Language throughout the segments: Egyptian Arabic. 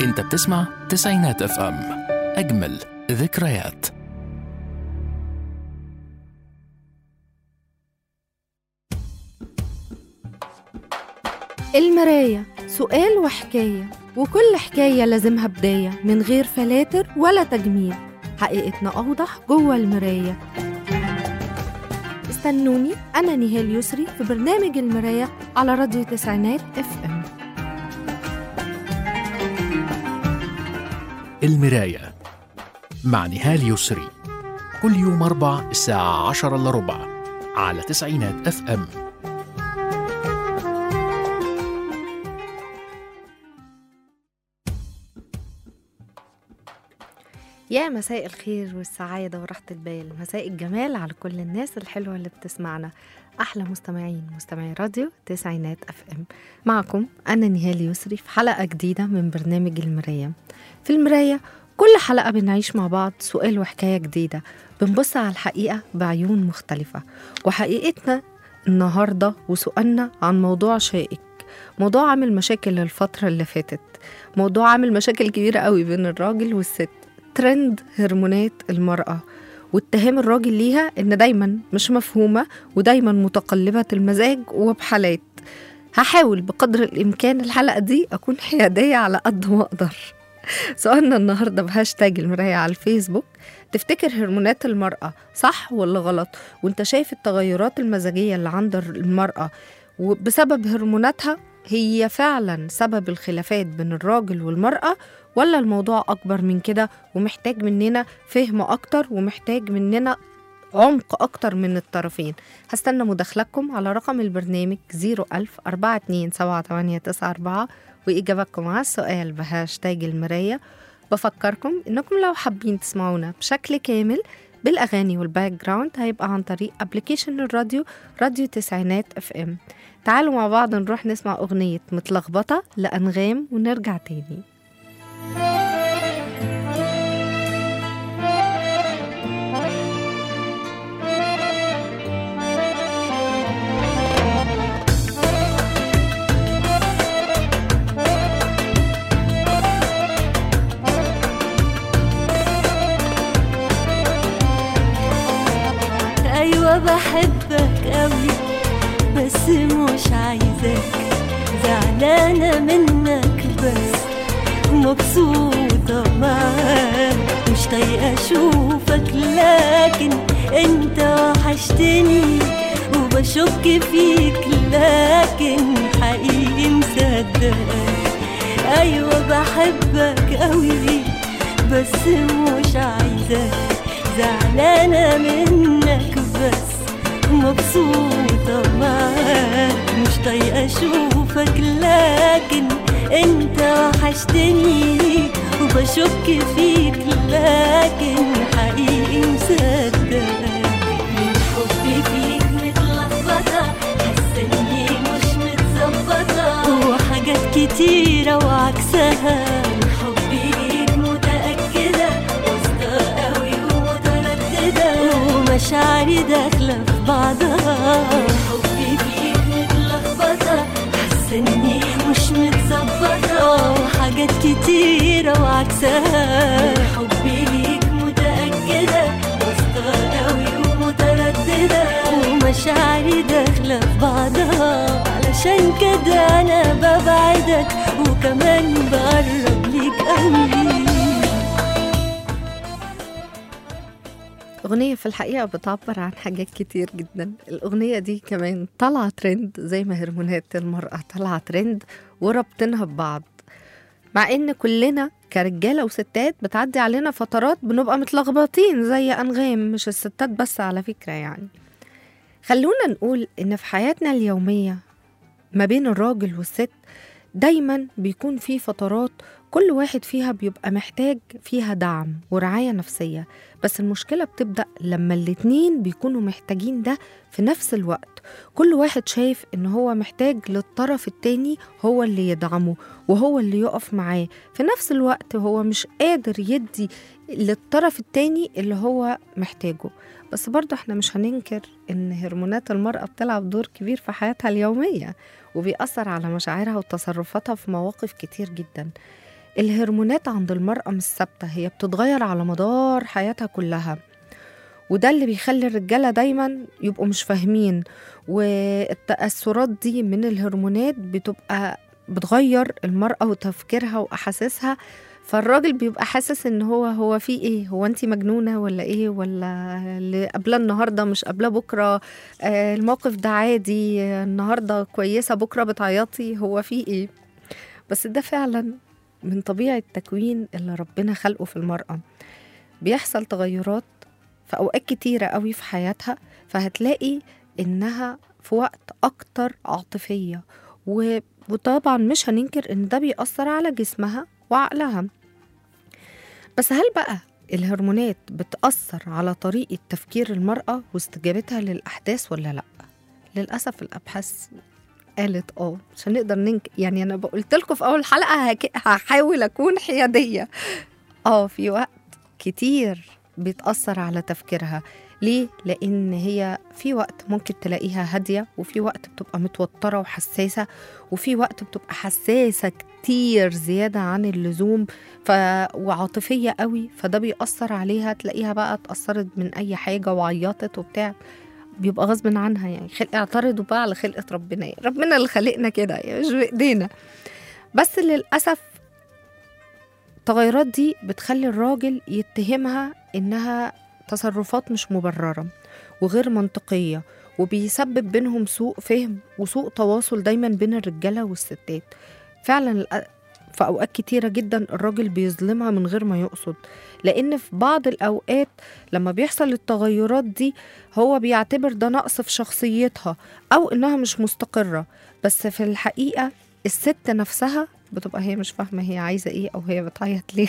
انت بتسمع تسعينات اف ام اجمل ذكريات المراية سؤال وحكاية وكل حكاية لازمها بداية من غير فلاتر ولا تجميل حقيقتنا أوضح جوه المراية استنوني أنا نهال يسري في برنامج المراية على راديو تسعينات اف ام المراية مع نهال يسري كل يوم أربع الساعة عشرة إلا ربع على تسعينات اف ام يا مساء الخير والسعادة وراحة البال مساء الجمال على كل الناس الحلوة اللي بتسمعنا أحلى مستمعين مستمعي راديو تسعينات أف أم معكم أنا نهال يسري في حلقة جديدة من برنامج المراية في المراية كل حلقة بنعيش مع بعض سؤال وحكاية جديدة بنبص على الحقيقة بعيون مختلفة وحقيقتنا النهاردة وسؤالنا عن موضوع شائك موضوع عامل مشاكل الفترة اللي فاتت موضوع عامل مشاكل كبيرة قوي بين الراجل والست ترند هرمونات المرأة واتهام الراجل ليها إن دايما مش مفهومة ودايما متقلبة المزاج وبحالات هحاول بقدر الإمكان الحلقة دي أكون حيادية على قد ما أقدر سؤالنا النهاردة بهاشتاج المراية على الفيسبوك تفتكر هرمونات المرأة صح ولا غلط وانت شايف التغيرات المزاجية اللي عند المرأة وبسبب هرموناتها هي فعلا سبب الخلافات بين الراجل والمرأة ولا الموضوع أكبر من كده ومحتاج مننا فهم أكتر ومحتاج مننا عمق أكتر من الطرفين هستنى مداخلتكم على رقم البرنامج 01000 427 وإجابتكم على السؤال بهاشتاج المراية بفكركم إنكم لو حابين تسمعونا بشكل كامل بالأغاني والباك جراوند هيبقى عن طريق أبليكيشن الراديو راديو تسعينات اف ام تعالوا مع بعض نروح نسمع أغنية متلخبطة لأنغام ونرجع تاني ايوه بحبك قوي بس مش عايزاك زعلانه منك بس مبسوطه معاك مش طايقه اشوفك لكن انت وحشتني وبشك فيك لكن حقيقي مصدقك ايوه بحبك قوي بس مش عايزاك زعلانة منك بس مبسوطة معاك مش طايقة أشوفك لكن أنت وحشتني وبشك فيك لكن حقيقي مصدقك من حبي فيك متلخبطة حاسة إني مش متظبطة وحاجات كتيرة وعكسها من حبي ليك متأكدة واثقة قوي ومترددة ومشاعري داخلة في بعضها حبي فيك متلخبطة حاسة إني مش متظبطة وحاجات كتيرة وعكسها حبي ليك متأكدة واثقة قوي ومترددة ومشاعري داخلة في بعضها علشان كده أنا ببعدك وكمان بقرب ليك قوي أغنية في الحقيقة بتعبر عن حاجات كتير جدا الأغنية دي كمان طالعة ترند زي ما هرمونات المرأة طالعة ترند وربطنها ببعض مع إن كلنا كرجالة وستات بتعدي علينا فترات بنبقى متلخبطين زي أنغام مش الستات بس على فكرة يعني خلونا نقول إن في حياتنا اليومية ما بين الراجل والست دايما بيكون في فترات كل واحد فيها بيبقى محتاج فيها دعم ورعاية نفسية بس المشكلة بتبدأ لما الاتنين بيكونوا محتاجين ده في نفس الوقت كل واحد شايف ان هو محتاج للطرف التاني هو اللي يدعمه وهو اللي يقف معاه في نفس الوقت هو مش قادر يدي للطرف التاني اللي هو محتاجه بس برضه احنا مش هننكر ان هرمونات المرأة بتلعب دور كبير في حياتها اليومية وبيأثر على مشاعرها وتصرفاتها في مواقف كتير جدا الهرمونات عند المرأة مش ثابتة هي بتتغير على مدار حياتها كلها وده اللي بيخلي الرجالة دايما يبقوا مش فاهمين والتأثرات دي من الهرمونات بتبقى بتغير المرأة وتفكيرها وأحاسيسها فالراجل بيبقى حاسس ان هو هو في ايه هو انت مجنونه ولا ايه ولا اللي قبلها النهارده مش قبلها بكره آه الموقف ده عادي آه، النهارده كويسه بكره بتعيطي هو في ايه بس ده فعلا من طبيعه التكوين اللي ربنا خلقه في المراه بيحصل تغيرات في اوقات كتيره قوي في حياتها فهتلاقي انها في وقت اكتر عاطفيه و- وطبعا مش هننكر ان ده بيأثر على جسمها وعقلها بس هل بقى الهرمونات بتأثر على طريقة تفكير المرأة واستجابتها للأحداث ولا لأ؟ للأسف الأبحاث قالت اه مش هنقدر ننك يعني أنا قلت لكم في أول حلقة هك... هحاول أكون حيادية اه في وقت كتير بيتأثر على تفكيرها ليه؟ لأن هي في وقت ممكن تلاقيها هادية وفي وقت بتبقى متوترة وحساسة وفي وقت بتبقى حساسة كتير زيادة عن اللزوم ف... وعاطفية قوي فده بيأثر عليها تلاقيها بقى اتأثرت من أي حاجة وعيطت وبتاع بيبقى غصب عنها يعني خلق اعترضوا بقى على خلقة ربنا يعني ربنا اللي خلقنا كده يعني مش بإيدينا بس للأسف التغيرات دي بتخلي الراجل يتهمها إنها تصرفات مش مبررة وغير منطقية وبيسبب بينهم سوء فهم وسوء تواصل دايما بين الرجالة والستات فعلا الأ- في أوقات كتيرة جدا الراجل بيظلمها من غير ما يقصد لأن في بعض الأوقات لما بيحصل التغيرات دي هو بيعتبر ده نقص في شخصيتها أو إنها مش مستقرة بس في الحقيقة الست نفسها بتبقى هي مش فاهمة هي عايزة ايه أو هي بتعيط ليه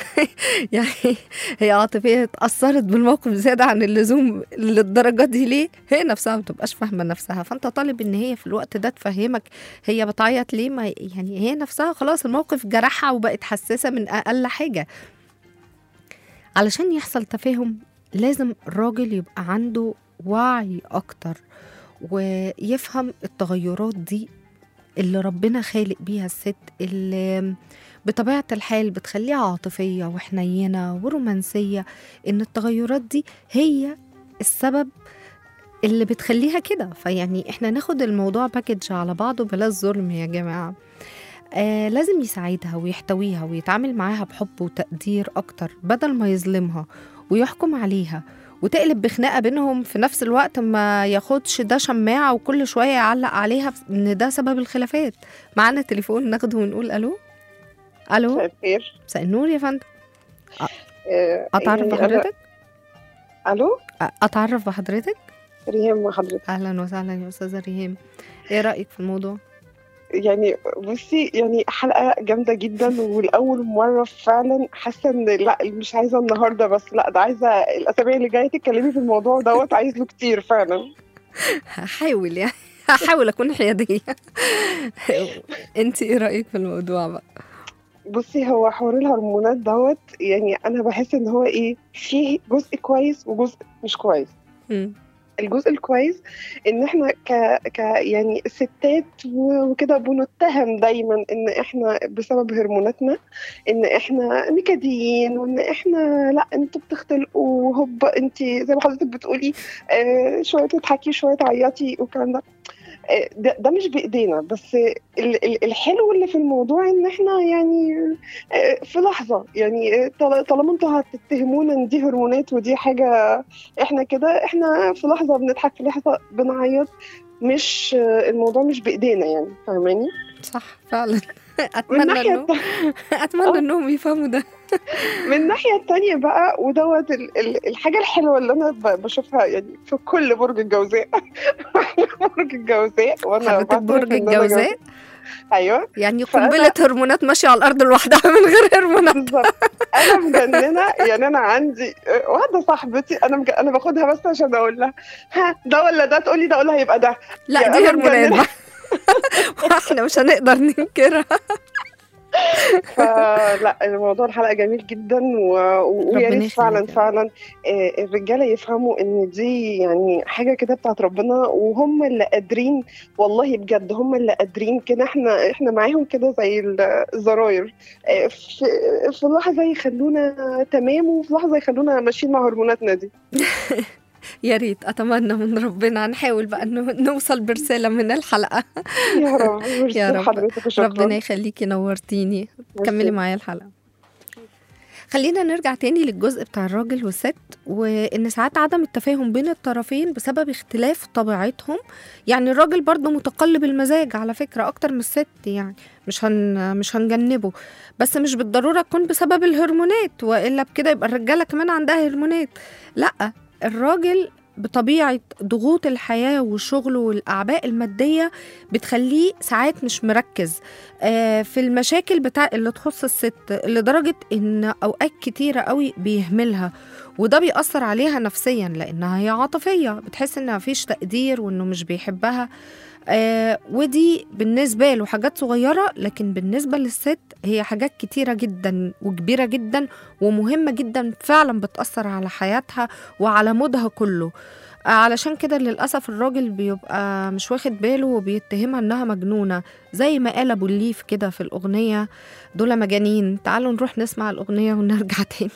يعني هي عاطفية اتأثرت بالموقف زيادة عن اللزوم للدرجة دي ليه هي نفسها ما بتبقاش فاهمة نفسها فأنت طالب إن هي في الوقت ده تفهمك هي بتعيط ليه ما يعني هي نفسها خلاص الموقف جرحها وبقت حساسة من أقل حاجة علشان يحصل تفاهم لازم الراجل يبقى عنده وعي أكتر ويفهم التغيرات دي اللي ربنا خالق بيها الست اللي بطبيعة الحال بتخليها عاطفية وحنينة ورومانسية إن التغيرات دي هي السبب اللي بتخليها كده فيعني احنا ناخد الموضوع باكج على بعضه بلا ظلم يا جماعة آه لازم يساعدها ويحتويها ويتعامل معاها بحب وتقدير أكتر بدل ما يظلمها ويحكم عليها وتقلب بخناقة بينهم في نفس الوقت ما ياخدش ده شماعة وكل شوية يعلق عليها إن ده سبب الخلافات معانا تليفون ناخده ونقول ألو ألو مساء الخير مساء النور يا فندم آه، أتعرف يعني أنا- بحضرتك الو أ- أتعرف بحضرتك ريهام مع حضرتك أهلا وسهلا يا أستاذة ريهام إيه رأيك في الموضوع؟ يعني بصي يعني حلقه جامده جدا والاول مره فعلا حاسه ان لا مش عايزه النهارده بس لا ده عايزه الاسابيع اللي جايه تتكلمي في الموضوع دوت عايز له كتير فعلا هحاول يعني هحاول أكون حيادية أنت إيه رأيك في الموضوع بقى؟ بصي هو حوار الهرمونات دوت يعني انا بحس ان هو ايه فيه جزء كويس وجزء مش كويس مم. الجزء الكويس ان احنا ك, ك يعني ستات و- وكده بنتهم دايما ان احنا بسبب هرموناتنا ان احنا نكديين وان احنا لا انتوا بتختلقوا هوب انت زي ما حضرتك بتقولي آه شويه تضحكي شويه تعيطي والكلام ده آه، ده, ده مش بايدينا بس ال- ال- الحلو اللي في الموضوع ان احنا يعني آه، في لحظه يعني آه، طال- طالما انتوا هتتهمونا ان دي هرمونات ودي حاجه احنا كده احنا في لحظه بنضحك في لحظه بنعيط مش الموضوع مش بايدينا يعني فاهماني صح فعلا من أتمنى الناحيه إنه اتمنى آه. انهم يفهموا ده من الناحيه التانية بقى ودوت ال- ال- الحاجه الحلوه اللي انا ب- بشوفها يعني في كل برج الجوزاء برج الجوزاء وانا حضرتك بعترف برج إن أنا الجوزاء جوزاء. ايوه يعني فأنا- قنبله هرمونات ماشيه على الارض لوحدها من غير هرمونات بالظبط انا مجننه يعني انا عندي واحده صاحبتي انا مج... انا باخدها بس عشان اقول لها ها ده ولا ده تقول لي ده اقول لها يبقى ده لا يا دي أنا هرمونات مجننة. بقى واحنا مش هنقدر ننكرها فلا الموضوع الحلقه جميل جدا و... و- ويا ربنا ريت فعلا يخليك. فعلا آه، الرجاله يفهموا ان دي يعني حاجه كده بتاعت ربنا وهم اللي قادرين والله بجد هم اللي قادرين كده احنا احنا معاهم كده زي ال- الزراير آه، في في لحظه يخلونا تمام وفي لحظه يخلونا ماشيين مع هرموناتنا دي يا ريت اتمنى من ربنا هنحاول بقى انه نوصل برساله من الحلقه يا رب ميرسي يا رب. لحضرتك وشكراً. ربنا يخليكي نورتيني ميرسي. كملي معايا الحلقه خلينا نرجع تاني للجزء بتاع الراجل والست وان ساعات عدم التفاهم بين الطرفين بسبب اختلاف طبيعتهم يعني الراجل برضه متقلب المزاج على فكره اكتر من الست يعني مش هن مش هنجنبه بس مش بالضروره تكون بسبب الهرمونات والا بكده يبقى الرجاله كمان عندها هرمونات لا الراجل بطبيعه ضغوط الحياه والشغل والاعباء الماديه بتخليه ساعات مش مركز آه، في المشاكل بتاع اللي تخص الست لدرجة إن أوقات كتيرة قوي بيهملها وده بيأثر عليها نفسيا لأنها هي عاطفية بتحس إن مفيش تقدير وإنه مش بيحبها آه ودي بالنسبة له حاجات صغيرة لكن بالنسبة للست هي حاجات كتيرة جدا وكبيرة جدا ومهمة جدا فعلا بتأثر على حياتها وعلى مودها كله آه، علشان كده للأسف الراجل بيبقى مش واخد باله وبيتهمها إنها مجنونة زي ما قال أبو الليف كده في الأغنية دول مجانين تعالوا نروح نسمع الأغنية ونرجع تاني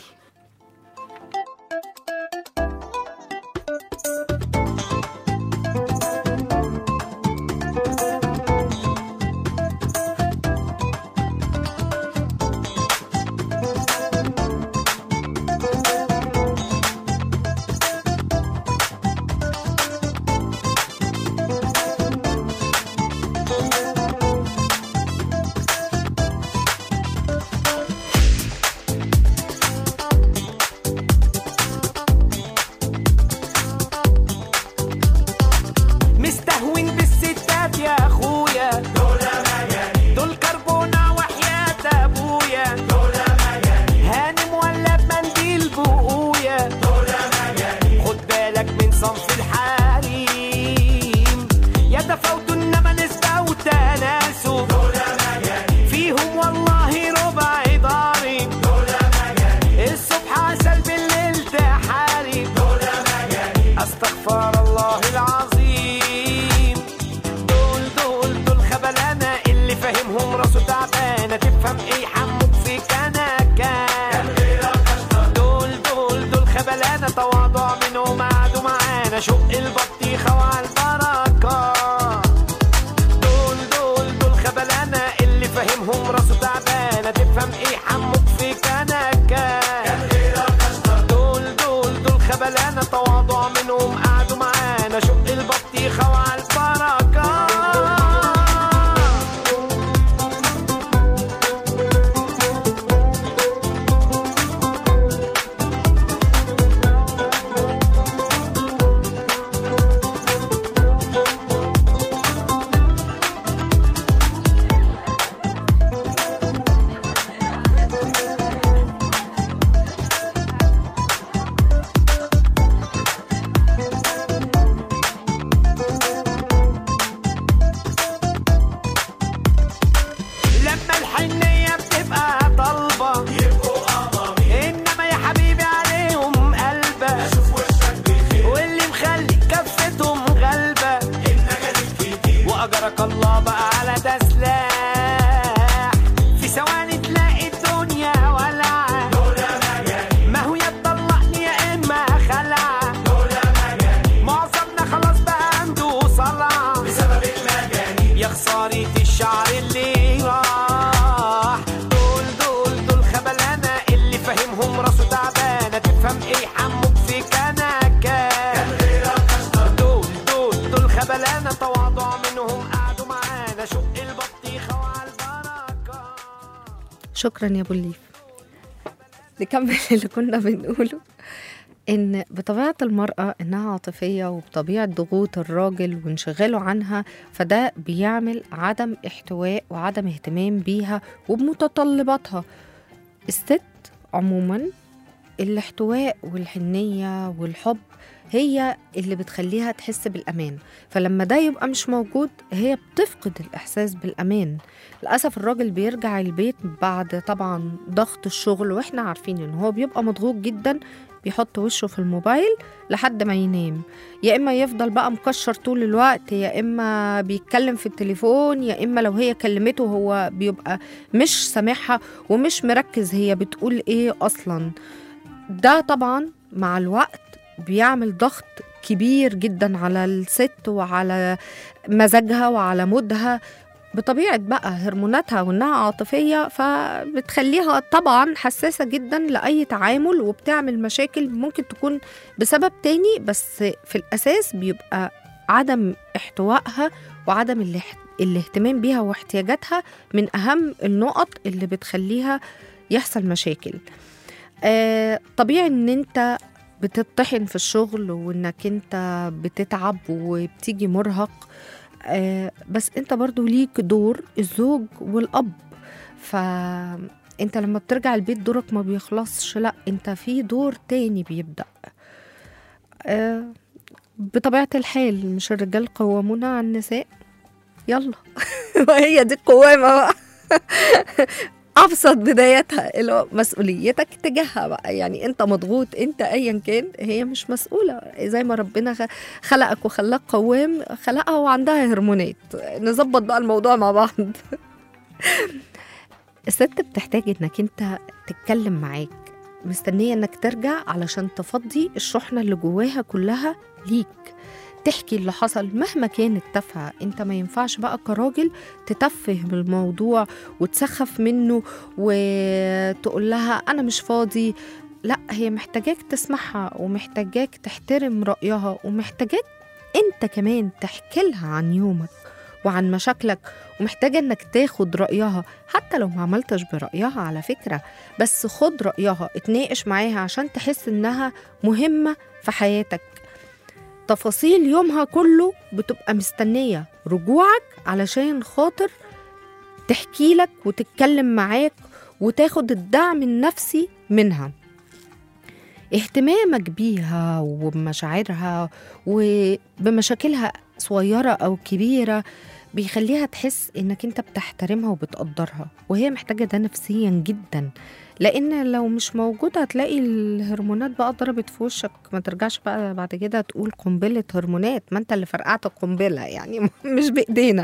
مستهون بالستات يا اخويا دول مجانين دول كربونة وحياة ابويا دول مجانين هانم ولا بمنديل بقويا دول مجانين خد بالك من صنف الحريم يتفاوتوا انما نسبة وتناسب دول مجانين فيهم والله ربع ضارب دول مجانين الصبح عسل بالليل تحارب دول مجانين استغفر الله العظيم دول دول دول خبلانة اللي فاهمهم راسه تعبانة تفهم ايه حموك في كنكة دول دول دول خبلانة تواضع منهم قعدوا معانا شق البطيخة وعلى البركة دول دول دول خبلانة اللي فاهمهم راسه تعبانة تفهم ايه حموك في كنكة دول دول دول خبلانة تواضع منهم قعدوا معانا شق البطيخة وعلى البركة لما الحنية بتبقى طالبة يبقوا قمامي انما يا حبيبي عليهم قلبة اشوف وشك بخير واللي مخلي كفتهم غلبة النجاة كتير واجرك الله بقى على ده سلاح في ثواني تلاقي الدنيا ولعة ما هو يا تطلقني يا اما خلع معظمنا خلاص بقى عنده صلع بسبب المجانين يا خسارة الشعر اللي راح دول دول دول خبلانة اللي فاهمهم راسه تعبانة تفهم ايه حموك في كنكة دول دول دول خبلانة تواضع منهم قعدوا معانا شق البطيخة وعلى البركة شكرا يا ابو الليف نكمل اللي كنا بنقوله ان بطبيعه المراه انها عاطفيه وبطبيعه ضغوط الراجل وانشغاله عنها فده بيعمل عدم احتواء وعدم اهتمام بيها وبمتطلباتها الست عموما الاحتواء والحنيه والحب هي اللي بتخليها تحس بالأمان فلما ده يبقى مش موجود هي بتفقد الإحساس بالأمان للأسف الراجل بيرجع البيت بعد طبعا ضغط الشغل وإحنا عارفين إن هو بيبقى مضغوط جدا بيحط وشه في الموبايل لحد ما ينام يا إما يفضل بقى مكشر طول الوقت يا إما بيتكلم في التليفون يا إما لو هي كلمته هو بيبقى مش سامعها ومش مركز هي بتقول إيه أصلا ده طبعا مع الوقت بيعمل ضغط كبير جدا على الست وعلى مزاجها وعلى مودها بطبيعة بقى هرموناتها وإنها عاطفية فبتخليها طبعا حساسة جدا لأي تعامل وبتعمل مشاكل ممكن تكون بسبب تاني بس في الأساس بيبقى عدم احتوائها وعدم الاح- الاهتمام بيها واحتياجاتها من أهم النقط اللي بتخليها يحصل مشاكل آه طبيعي ان انت بتطحن في الشغل وانك انت بتتعب وبتيجي مرهق آه بس انت برضو ليك دور الزوج والاب فانت لما بترجع البيت دورك ما بيخلصش لا انت في دور تاني بيبدأ آه بطبيعة الحال مش الرجال قوامون على النساء يلا وهي دي القوامة بقى ابسط بدايتها اللي هو مسؤوليتك تجاهها بقى يعني انت مضغوط انت ايا كان هي مش مسؤوله زي ما ربنا خ- خلقك وخلاك قوام خلقها وعندها هرمونات نظبط بقى الموضوع مع بعض الست بتحتاج انك انت تتكلم معاك مستنيه انك ترجع علشان تفضي الشحنه اللي جواها كلها ليك تحكي اللي حصل مهما كانت تافهه انت ما ينفعش بقى كراجل تتفه بالموضوع وتسخف منه وتقول لها انا مش فاضي لا هي محتاجاك تسمعها ومحتاجاك تحترم رأيها ومحتاجاك انت كمان تحكي لها عن يومك وعن مشاكلك ومحتاجة انك تاخد رأيها حتى لو ما عملتش برأيها على فكرة بس خد رأيها اتناقش معاها عشان تحس انها مهمة في حياتك تفاصيل يومها كله بتبقى مستنية رجوعك علشان خاطر تحكي لك وتتكلم معاك وتاخد الدعم النفسي منها اهتمامك بيها وبمشاعرها وبمشاكلها صغيرة أو كبيرة بيخليها تحس إنك أنت بتحترمها وبتقدرها وهي محتاجة ده نفسيا جدا لأن لو مش موجود هتلاقي الهرمونات بقى ضربت في وشك ما ترجعش بقى بعد كده تقول قنبلة هرمونات ما أنت اللي فرقعت القنبلة يعني مش بإيدينا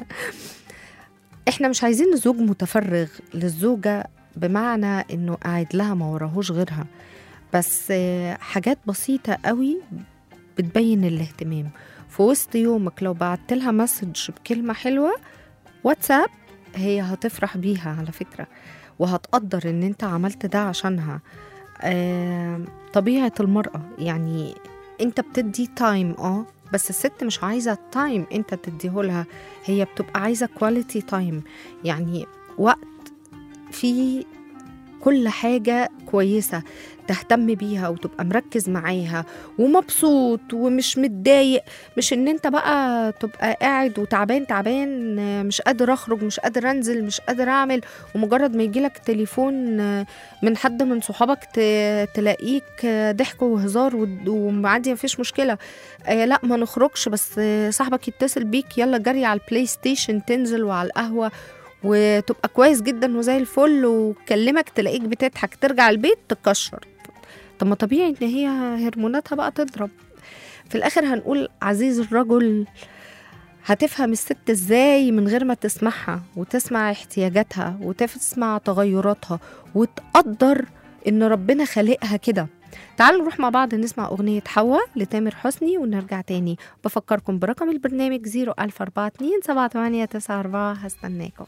احنا مش عايزين زوج متفرغ للزوجة بمعنى انه قاعد لها ما وراهوش غيرها بس آه، حاجات بسيطة قوي بتبين الاهتمام في وسط يومك لو بعت لها مسج بكلمة حلوة واتساب هي هتفرح بيها على فكرة وهتقدر ان انت عملت ده عشانها آه، طبيعة المرأة يعني انت بتدي تايم اه بس الست مش عايزة تايم انت تديهولها هي بتبقى عايزة كواليتي تايم يعني وقت فيه كل حاجة كويسة تهتم بيها وتبقى مركز معاها ومبسوط ومش متضايق مش ان انت بقى تبقى قاعد وتعبان تعبان آه، مش قادر اخرج مش قادر انزل مش قادر اعمل ومجرد ما يجيلك تليفون آه، من حد من صحابك ت- تلاقيك آه، ضحك وهزار ود- وعادي مفيش مشكلة آه لا ما نخرجش بس آه، صاحبك يتصل بيك يلا جري على البلاي ستيشن تنزل وعلى القهوة وتبقى كويس جدا وزي الفل وكلمك تلاقيك بتضحك ترجع البيت تكشر طب ما طبيعي ان هي هرموناتها بقى تضرب في الاخر هنقول عزيز الرجل هتفهم الست ازاي من غير ما تسمعها وتسمع احتياجاتها وتسمع تغيراتها وتقدر ان ربنا خالقها كده تعالوا نروح مع بعض نسمع أغنية حوا لتامر حسني ونرجع تاني بفكركم برقم البرنامج 00442 7894 هستناكم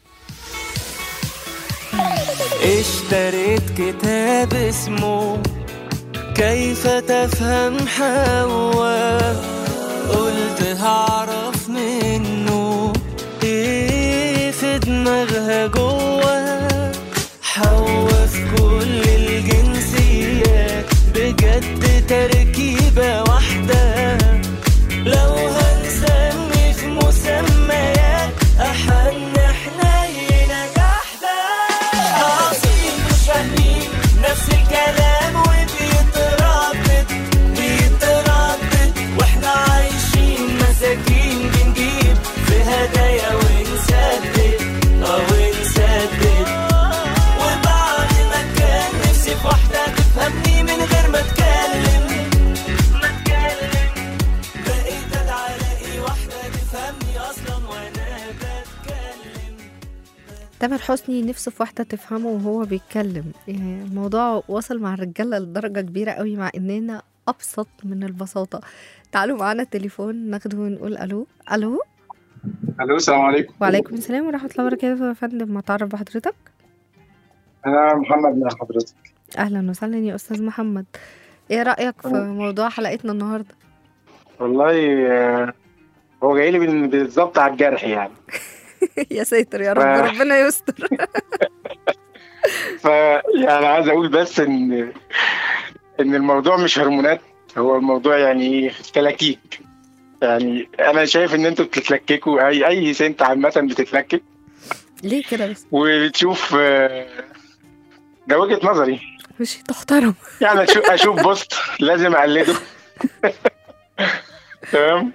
اشتريت كتاب اسمه كيف تفهم حواء قلت هعرف منه ايه في دماغها جوا حواء في كل الجنسيات بجد تركيبة واحدة لو هنسمي في مسميات أحن حنينة جحدة عظيم مش فاهمين نفس الكلام وبيتردد بيتردد تامر حسني نفسه في واحدة تفهمه وهو بيتكلم يعني الموضوع وصل مع الرجالة لدرجة كبيرة قوي مع إننا أبسط من البساطة تعالوا معانا التليفون ناخده ونقول ألو ألو الو السلام عليكم وعليكم السلام ورحمة الله وبركاته يا فندم ما تعرف بحضرتك انا محمد من حضرتك أهلا وسهلا يا أستاذ محمد إيه رأيك في موضوع حلقتنا النهاردة والله آه، هو جاي لي بال- بالظبط على الجرح يعني يا ساتر يا رب ف- ربنا يستر ف يعني عايز اقول بس ان ان الموضوع مش هرمونات هو الموضوع يعني ايه تلاكيك يعني انا شايف ان انتوا بتتلككوا اي اي ست عامه بتتلكك ليه كده بس وبتشوف آه، ده وجهه نظري مش تحترم يعني اشوف اشوف بوست لازم اقلده تمام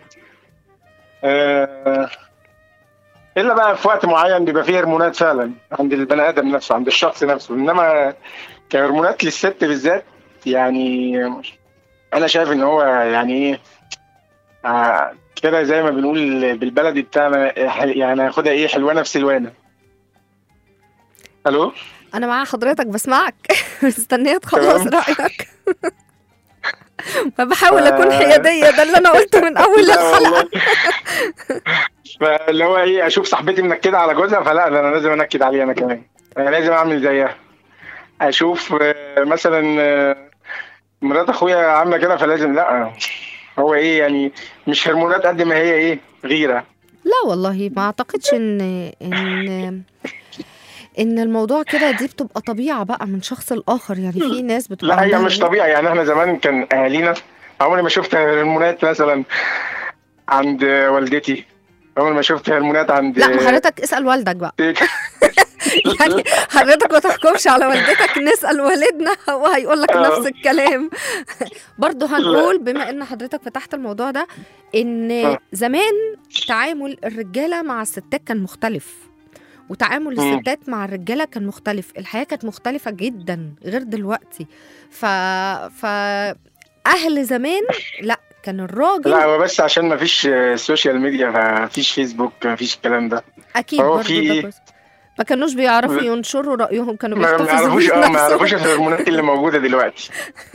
آه، الا بقى في وقت معين بيبقى فيه هرمونات فعلا عند البني ادم نفسه عند الشخص نفسه انما كهرمونات للست بالذات يعني انا شايف ان هو يعني ايه آه، كده زي ما بنقول بالبلدي بتاعنا حل- يعني هاخدها ايه حلوانه في سلوانه الو أنا مع حضرتك بسمعك مستنية تخلص تمام. رأيك ما بحاول أكون آه. حيادية ده اللي أنا قلته من أول لا الحلقة والله. فاللي هو ايه اشوف صاحبتي منكده على جوزها فلا ده انا لازم انكد عليها انا كمان انا لازم اعمل زيها اشوف آه، مثلا آه، مرات اخويا عامله كده فلازم لا هو ايه يعني مش هرمونات قد ما هي ايه غيره لا والله ما اعتقدش ان ان ان الموضوع كده دي بتبقى طبيعه بقى من شخص لاخر يعني في ناس بتبقى لا هي عندها مش طبيعي يعني احنا زمان كان اهالينا عمري ما شفت هرمونات مثلا عند والدتي عمري ما شفت هرمونات عند لا ما حضرتك اسال والدك بقى يعني حضرتك ما تحكمش على والدتك نسال والدنا هو هيقول لك آه. نفس الكلام برضه هنقول بما ان حضرتك فتحت الموضوع ده ان آه. زمان تعامل الرجاله مع الستات كان مختلف وتعامل مم. الستات مع الرجاله كان مختلف الحياه كانت مختلفه جدا غير دلوقتي ف ف اهل زمان لا كان الراجل لا هو بس عشان ما فيش سوشيال ميديا ما فيش فيسبوك ما فيش الكلام ده اكيد هو برضه في ده إيه؟ بس ما كانوش بيعرفوا لا. ينشروا رايهم كانوا ما ما بيحتفظوا يعرفوش اه ما بنفسهم. يعرفوش الهرمونات اللي موجوده دلوقتي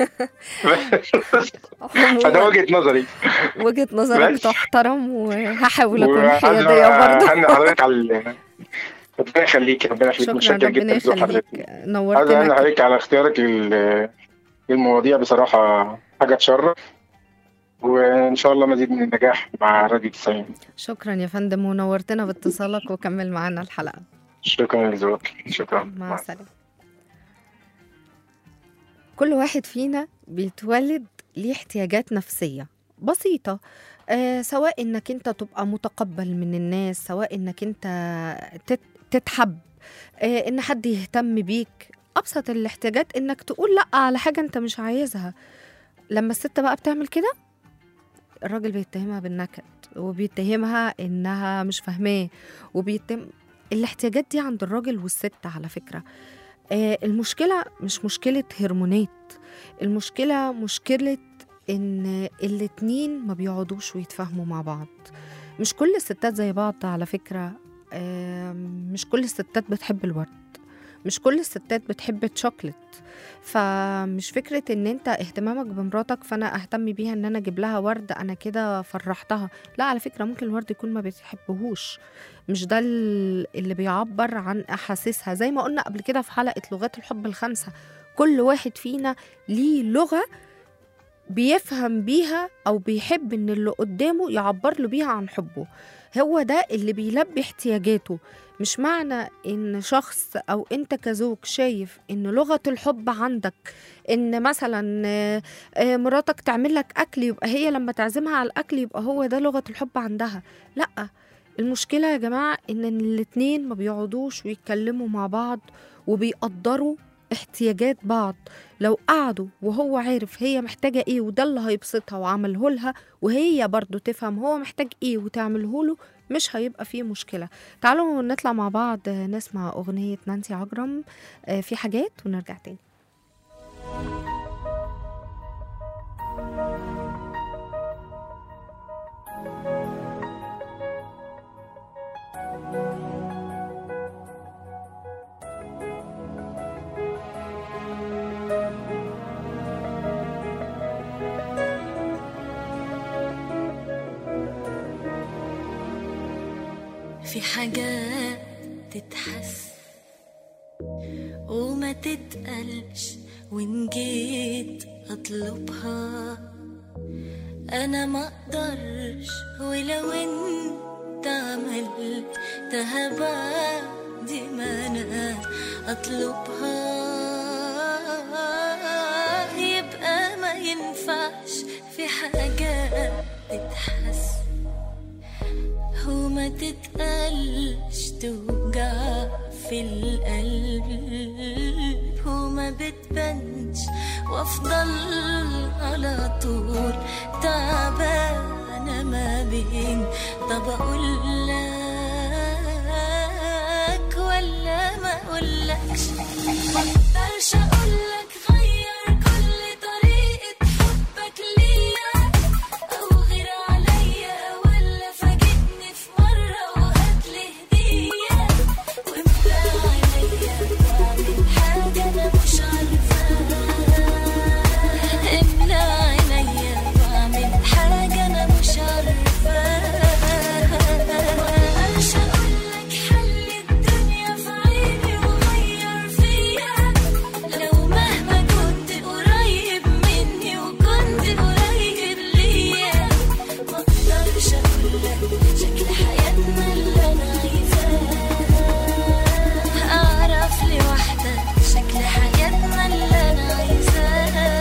فده عموماً وجهه نظري وجهة نظرك بس. تحترم وهحاول اكون وعايز حيادية برضه اهني حضرتك على ال- ربنا يخليك ربنا يخليك شكرا متشكر ربنا جدا لذوق يخليك حضرتك عايز اهني نورتنا حضرتك على اختيارك لل- للمواضيع بصراحه حاجه تشرف وان شاء الله مزيد من النجاح مع راديو 90 شكرا يا فندم ونورتنا باتصالك وكمل معانا الحلقة شكرا لذوقك شكرا مع السلامة كل واحد فينا بيتولد ليه احتياجات نفسية بسيطة آه سواء انك انت تبقى متقبل من الناس سواء انك انت تت تتحب آه ان حد يهتم بيك ابسط الاحتياجات انك تقول لا على حاجة انت مش عايزها لما الست بقى بتعمل كده الراجل بيتهمها بالنكد وبيتهمها انها مش فاهماه وبيتهم الاحتياجات دي عند الراجل والست على فكرة آه المشكلة مش مشكلة هرمونات المشكلة مشكلة إن الاتنين ما بيقعدوش ويتفاهموا مع بعض مش كل الستات زي بعض على فكرة آه مش كل الستات بتحب الورد مش كل الستات بتحب الشوكليت فمش فكرة ان انت اهتمامك بمراتك فانا اهتم بيها ان انا اجيب لها ورد انا كده فرحتها لا على فكرة ممكن الورد يكون ما بتحبهوش مش ده ال- اللي بيعبر عن احاسيسها زي ما قلنا قبل كده في حلقه لغات الحب الخمسه كل واحد فينا ليه لغه بيفهم بيها او بيحب ان اللي قدامه يعبر له بيها عن حبه هو ده اللي بيلبي احتياجاته مش معنى ان شخص او انت كزوج شايف ان لغه الحب عندك ان مثلا آه، آه، مراتك تعمل لك اكل يبقى هي لما تعزمها على الاكل يبقى هو ده لغه الحب عندها لا المشكلة يا جماعة إن الاتنين ما بيقعدوش ويتكلموا مع بعض وبيقدروا احتياجات بعض لو قعدوا وهو عارف هي محتاجة ايه وده اللي هيبسطها وعمله لها وهي برضو تفهم هو محتاج ايه وتعمله له مش هيبقى فيه مشكلة تعالوا نطلع مع بعض نسمع أغنية نانسي عجرم آه، في حاجات ونرجع تاني في حاجات تتحس وما تتقلش وإن جيت أطلبها أنا ما أقدرش ولو أنت عملتها بعد ما أنا أطلبها يبقى ما ينفعش في حاجات تتحس وما تتقلش توجع في القلب وما بتبانش وافضل على طول تعبانة ما بين طب اقول لك ولا ما اقولكش مقدرش اقولك غير كل طريقة حبك ليا او غير عليا ولا فاجئني في مرة وهاتلي هدية واملى عليا بعمل حاجة انا مش عارفاها املى عينيا بعمل حاجة انا مش عارفاها مقدرش اقولك حل الدنيا في عيني وغير فيا لو مهما كنت قريب مني وكنت قريب ليا مقدرش اقولك شكل حياتنا اللي انا عايزاه اعرف لوحدك شكل حياتنا اللي انا عايزاه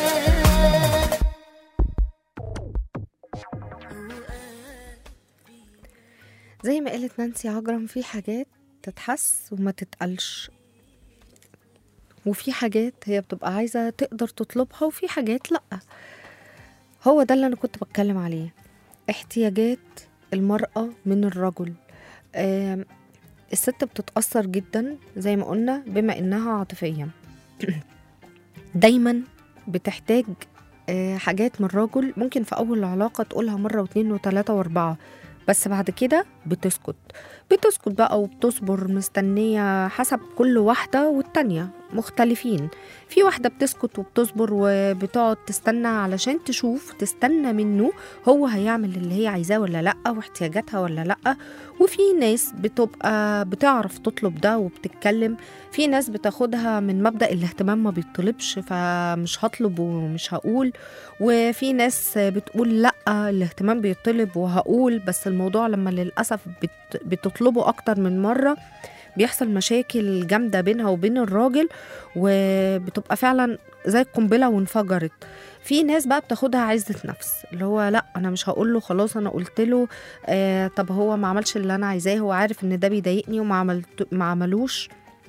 زي ما قالت نانسي عجرم في حاجات تتحس وما تتقلش وفي حاجات هي بتبقى عايزة تقدر تطلبها وفي حاجات لأ هو ده اللي أنا كنت بتكلم عليه احتياجات المرأة من الرجل آم، الست بتتأثر جدا زي ما قلنا بما إنها عاطفية دايما بتحتاج آه، حاجات من الرجل ممكن في أول العلاقة تقولها مرة واتنين وتلاتة وأربعة بس بعد كده بتسكت بتسكت بقى وبتصبر مستنية حسب كل واحدة والتانية مختلفين في واحدة بتسكت وبتصبر وبتقعد تستنى علشان تشوف تستنى منه هو هيعمل اللي هي عايزاه ولا لأ واحتياجاتها ولا لأ وفي ناس بتبقى بتعرف تطلب ده وبتتكلم في ناس بتاخدها من مبدأ الاهتمام ما بيطلبش فمش هطلب ومش هقول وفي ناس بتقول لا الاهتمام بيطلب وهقول بس الموضوع لما للأسف بت بتطلبه أكتر من مرة بيحصل مشاكل جامدة بينها وبين الراجل وبتبقى فعلا زي القنبلة وانفجرت في ناس بقى بتاخدها عزة نفس اللي هو لا انا مش هقول له خلاص انا قلت له آه طب هو ما عملش اللي انا عايزاه هو عارف ان ده بيضايقني وما عملت ما عملوش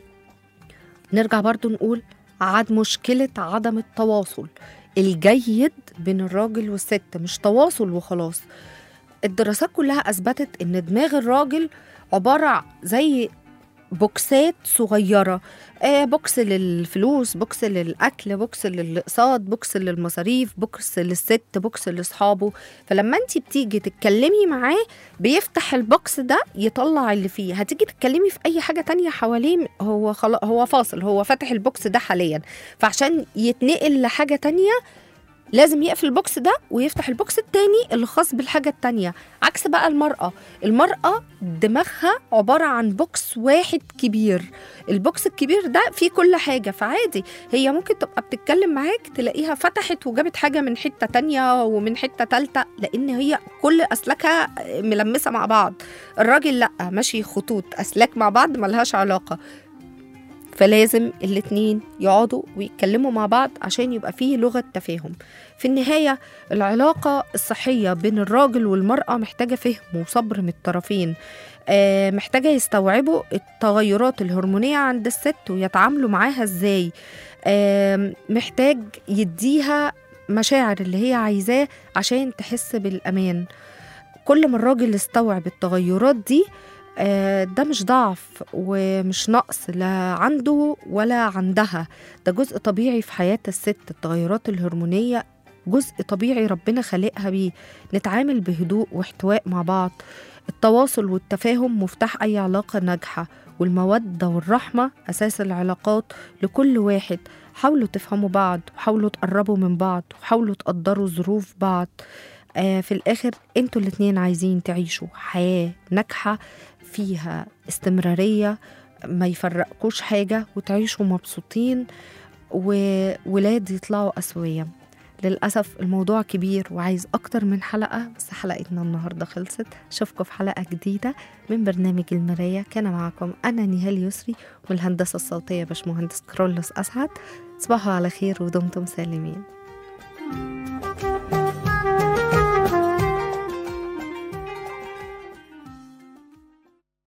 نرجع برضو نقول عاد مشكلة عدم التواصل الجيد بين الراجل والست مش تواصل وخلاص الدراسات كلها أثبتت إن دماغ الراجل عبارة زي بوكسات صغيرة آه بوكس للفلوس بوكس للأكل بوكس للاقساط بوكس للمصاريف بوكس للست بوكس لأصحابه فلما انت بتيجي تتكلمي معاه بيفتح البوكس ده يطلع اللي فيه هتيجي تتكلمي في أي حاجة تانية حواليه هو خلا هو فاصل هو فاتح البوكس ده حاليا فعشان يتنقل لحاجة تانية لازم يقفل البوكس ده ويفتح البوكس التاني اللي خاص بالحاجة التانية عكس بقى المرأة المرأة دماغها عبارة عن بوكس واحد كبير البوكس الكبير ده فيه كل حاجة فعادي هي ممكن تبقى بتتكلم معاك تلاقيها فتحت وجابت حاجة من حتة تانية ومن حتة تالتة لأن هي كل أسلاكها ملمسة مع بعض الراجل لأ ماشي خطوط أسلاك مع بعض ملهاش علاقة فلازم الاتنين يقعدوا ويتكلموا مع بعض عشان يبقى فيه لغة تفاهم في النهاية العلاقة الصحية بين الراجل والمرأة محتاجة فهم وصبر من الطرفين آه، محتاجة يستوعبوا التغيرات الهرمونية عند الست ويتعاملوا معاها ازاي آه، محتاج يديها مشاعر اللي هي عايزاه عشان تحس بالأمان كل ما الراجل استوعب التغيرات دي آه، ده مش ضعف ومش نقص لا عنده ولا عندها ده جزء طبيعي في حياة الست التغيرات الهرمونية جزء طبيعي ربنا خلقها بيه نتعامل بهدوء واحتواء مع بعض التواصل والتفاهم مفتاح أي علاقة ناجحة والمودة والرحمة أساس العلاقات لكل واحد حاولوا تفهموا بعض وحاولوا تقربوا من بعض وحاولوا تقدروا ظروف بعض آه في الآخر انتوا الاتنين عايزين تعيشوا حياة ناجحة فيها استمرارية ما يفرقكوش حاجة وتعيشوا مبسوطين وولاد يطلعوا أسوية للأسف الموضوع كبير وعايز أكتر من حلقة بس حلقتنا النهاردة خلصت أشوفكم في حلقة جديدة من برنامج المراية كان معكم أنا نهال يسري والهندسة الصوتية باشمهندس كرولوس أسعد تصبحوا على خير ودمتم سالمين